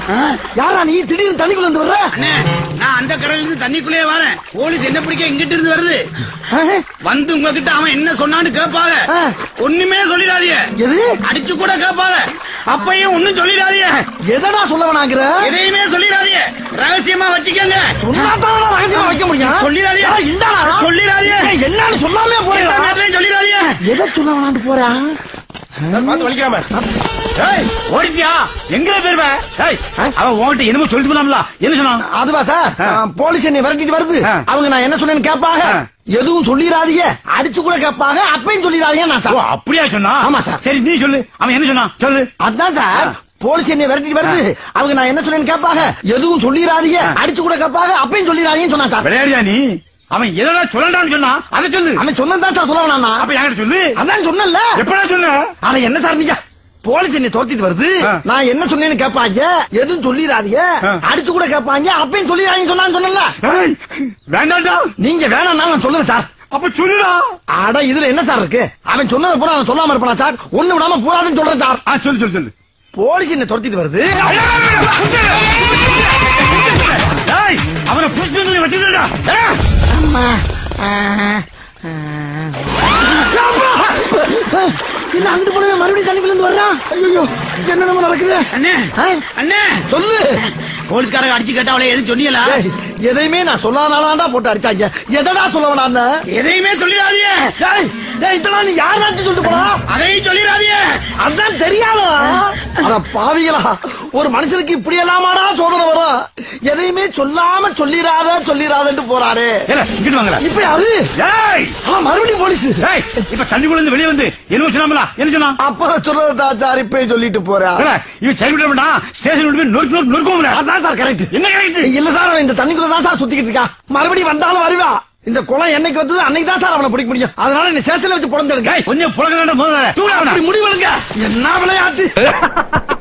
யாரா நீ திடீர்னு தண்ணிக்குள்ள இருந்து வர்ற அண்ணே நான் அந்த கரையில இருந்து தண்ணிக்குள்ளே வரேன் போலீஸ் என்ன பிடிக்க இங்கிட்டு இருந்து வருது ஆ? வந்து உங்ககிட்ட அவன் என்ன சொன்னான்னு கேட்பாங்க ஆ. ஒண்ணுமே சொல்லிடாதீங்க எது அடிச்சு கூட கேட்பாங்க அப்பையும் ஒண்ணும் சொல்லிடாதீங்க எதடா சொல்ல வேணாங்கிற எதையுமே சொல்லிடாதீங்க ரகசியமா வச்சுக்கங்க சொன்னாதான் ரகசியமா வைக்க முடியும் சொல்லிடாதீங்க. ஏய், இந்தாடா. சொல்லிடாதீங்க. ஏய், என்னன்னு சொல்லாமே எந்த போறேன் நேரத்தையும் சொல்லிடாதீங்க எதை சொல்ல வேணான்னு போறா பார்த்து வலிக்காம ஏய் ஓடிட்டியா எங்க போயிருவ ஏய் ஆ? அவன் உன்கிட்ட என்னமோ சொல்லிட்டு போனாம்ல என்ன சொன்னான் அதுவா சார் ஆ. போலீஸ் என்னை விரட்டிட்டு வருது ஆ. அவங்க நான் என்ன சொன்னேன்னு கேட்பாங்க ஆ. எதுவும் சொல்லிடாதீங்க அடிச்சு கூட கேட்பாங்க அப்பயும் சொல்லிடாதீங்க நான் ஓ சார் அப்படியா சொன்னா ஆமா, சார். சரி நீ சொல்லு அவன் என்ன சொன்னான் சொல்லு அதான் சார் போலீஸ் என்னை விரட்டிட்டு வருது அவங்க நான் என்ன சொன்னேன்னு கேட்பாங்க எதுவும் சொல்லிடாதீங்க அடிச்சு கூட கேட்பாங்க அப்பயும் சொல்லிடாதீங்கன்னு சொன்னா சார் விளையாடியா நீ அவன் எதனா சொல்லலாம்னு சொன்னா அதை சொல்லு அவன் சொன்னதான் சார் சொல்ல வேணாம் அப்ப என்கிட்ட சொல்லு அதான் சொன்னல எப்படா சொன்ன ஆனா என்ன சார் நீங்க போலீஸ் என்னை தோத்திட்டு வருது ஆ. நான் என்ன சொன்னேன்னு கேட்பாங்க எதுவும் சொல்லிடாதீங்க ஆ. அடிச்சு கூட கேட்பாங்க அப்பயும் சொல்லிடாதீங்கன்னு சொன்னான்னு சொன்னல ஏய், வேண்டாம்டா நீங்க வேணாம் நான் சொல்லுங்க சார் அப்ப சொல்லுடா அட இதுல என்ன சார் இருக்கு அவன் சொன்னதை பூரா நான் சொல்லாம இருப்பானா சார் ஒண்ணு விடாம பூரான்னு சொல்றேன் சார் ஆ சொல்லு சொல்லு சொல்லு போலீஸ் என்ன துரத்திட்டு வருது ஏய், அவனை புடிச்சு வச்சுடா அம்மா. ஆ, ஆ. என்ன அங்கிட்டு போனவே மறுபடியும் தண்ணிக்குள்ள இருந்து வர்றான் ஐயோ என்ன நம்ம நடக்குது அண்ணே ஆ? அண்ணே சொல்லு போலீஸ்காரங்க அடிச்சு கேட்டா அவளை எதுவும் சொன்னீங்களா ஏய், எதையுமே நான் சொல்லாதானாடா போட்டு அடிச்சாங்க எதடா சொல்ல வேணாம் எதையுமே சொல்லிடாதீங்க இதெல்லாம் நீ யாராச்சும் சொல்லிட்டு போனா அதையும் சொல்லிடாதீங்க அதான் தெரியாதா அட பாவிகளா ஒரு மனுஷனுக்கு இப்படி எல்லாமாடா சோதனை வரும் எதையுமே சொல்லாம சொல்லிராத சொல்லிராதன்ட்டு போறாரு ஏல இங்கிட்டு வாங்கல இப்ப யாரு ஏய் ஆ, மறுபடியும் போலீஸ் ஏய் இப்ப தண்ணிக்குள்ள இருந்து வெளியே வந்து என்ன சொன்னாமலா என்ன சொன்னான் அப்புறம் சொல்றதா சார் இப்ப சொல்லிட்டு போறா ஏல, இவன் சரி விட மாட்டான் ஸ்டேஷன் போய் நொறுக்கு நொறுக்கு நொறுக்குவோம்ல அதான் சார் கரெக்ட் என்ன கிடைச்சு இல்ல சார் அவன் இந்த தண்ணிக்குள்ள தான் சார் சுத்திக்கிட்டு இருக்கான் மறுபடியும் வந்தாலும் வருவா இந்த குளம் என்னைக்கு வந்தது அன்னைக்கு தான் சார் அவனை பிடிக்க முடியும் அதனால நீ சேஷன்ல வச்சு பிறந்திருக்க கொஞ்சம் புழங்க முதல்ல தூடா அப்படி முடிவெடுங்க என்ன விளையாட்டு